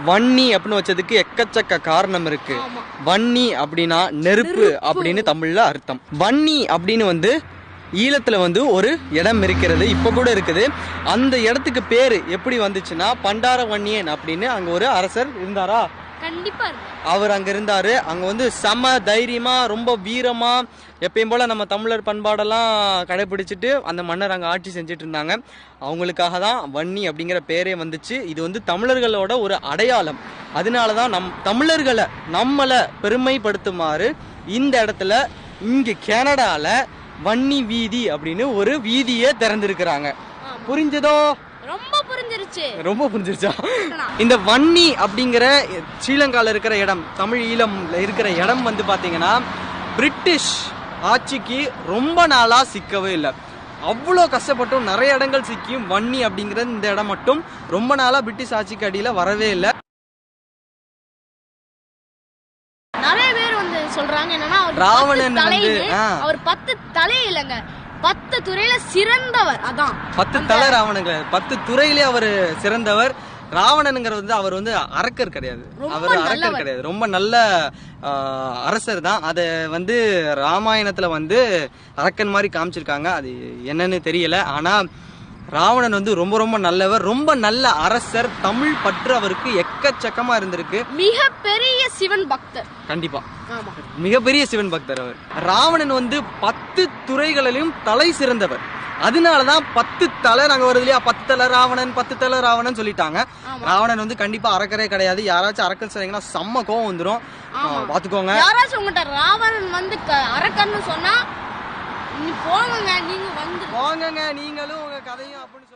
வன்னி அப்படின்னு வச்சதுக்கு எக்கச்சக்க காரணம் இருக்கு ஆமா. வன்னி அப்படின்னா நெருப்பு அப்படின்னு தமிழ்ல அர்த்தம் வன்னி அப்படின்னு வந்து ஈழத்துல வந்து ஒரு இடம் இருக்கிறது இப்ப கூட இருக்குது அந்த இடத்துக்கு பேரு எப்படி வந்துச்சுன்னா பண்டார வன்னியன் அப்படின்னு அங்க ஒரு அரசர் இருந்தாரா கண்டிப்பா இருக்கு அவர் அங்க இருந்தாரு அங்க வந்து செம தைரியமா ரொம்ப வீரமா எப்பயும் போல நம்ம தமிழர் பண்பாடெல்லாம் கடைபிடிச்சிட்டு அந்த மன்னர் அங்க ஆட்சி செஞ்சுட்டு இருந்தாங்க அவங்களுக்காக தான் வன்னி அப்படிங்கிற பேரே வந்துச்சு இது வந்து தமிழர்களோட ஒரு அடையாளம் அதனால தான் நம் தமிழர்களை நம்மளை பெருமைப்படுத்துமாறு இந்த இடத்துல இங்க கனடால வன்னி வீதி அப்படின்னு ஒரு வீதியை திறந்திருக்கிறாங்க ஆமா. புரிஞ்சதோ ரொம்ப புரிஞ்சிருச்சு ரொம்ப புரிஞ்சிருச்சா இந்த வன்னி அப்படிங்கிற ஸ்ரீலங்கால இருக்கிற இடம் தமிழ் ஈழம்ல இருக்கிற இடம் வந்து பாத்தீங்கன்னா பிரிட்டிஷ் ஆட்சிக்கு ரொம்ப நாளா சிக்கவே இல்லை அவ்வளோ கஷ்டப்பட்டும் நிறைய இடங்கள் சிக்கியும் வன்னி அப்படிங்கிற இந்த இடம் மட்டும் ரொம்ப நாளா பிரிட்டிஷ் ஆட்சிக்கு அடியில வரவே இல்லை நிறைய பேர் வந்து சொல்றாங்க என்னன்னா அவர் ராவணன் பத்து வந்து, தலைன்னு, ஆ. அவர் பத்து தலை இல்லைங்க பத்து துறையில சிறந்தவர் அதான் பத்து தலை ராவணங்க பத்து துறையிலே அவர் சிறந்தவர் ராவணனுங்கிறது வந்து அவர் வந்து அரக்கர் கிடையாது ரொம்ப அவர் அரக்கர் நல்லவர். கிடையாது ரொம்ப நல்ல ஆஹ், அரசர் தான் அதை வந்து ராமாயணத்துல வந்து அரக்கன் மாதிரி காமிச்சிருக்காங்க அது என்னன்னு தெரியல ஆனா ராவணன் வந்து ரொம்ப ரொம்ப நல்லவர் ரொம்ப நல்ல அரசர் தமிழ் பற்று அவருக்கு எக்கச்சக்கமா இருந்திருக்கு மிகப்பெரிய சிவன் பக்தர் கண்டிப்பா ஆமா மிகப்பெரிய சிவன் பக்தர் அவர் ராவணன் வந்து பத்து துறைகளிலும் தலை சிறந்தவர் அதனாலதான் பத்து தலை நாங்க வருது இல்லையா பத்து தலை ராவணன் பத்து தலை ராவணன் சொல்லிட்டாங்க ஆமா. ராவணன் வந்து கண்டிப்பா அறக்கறே கிடையாது யாராச்சும் அரக்கன் சொன்னீங்கன்னா செம்ம கோவம் வந்துரும் ஆமா. ஆ, பாத்துக்கோங்க யாராச்சும் உங்ககிட்ட ராவணன் வந்து க- அரக்கன்னு சொன்னா நீ போங்க நீங்க வந்து வாங்கங்க நீங்களும் உங்க கதையும் அப்படின்னு சொல்லி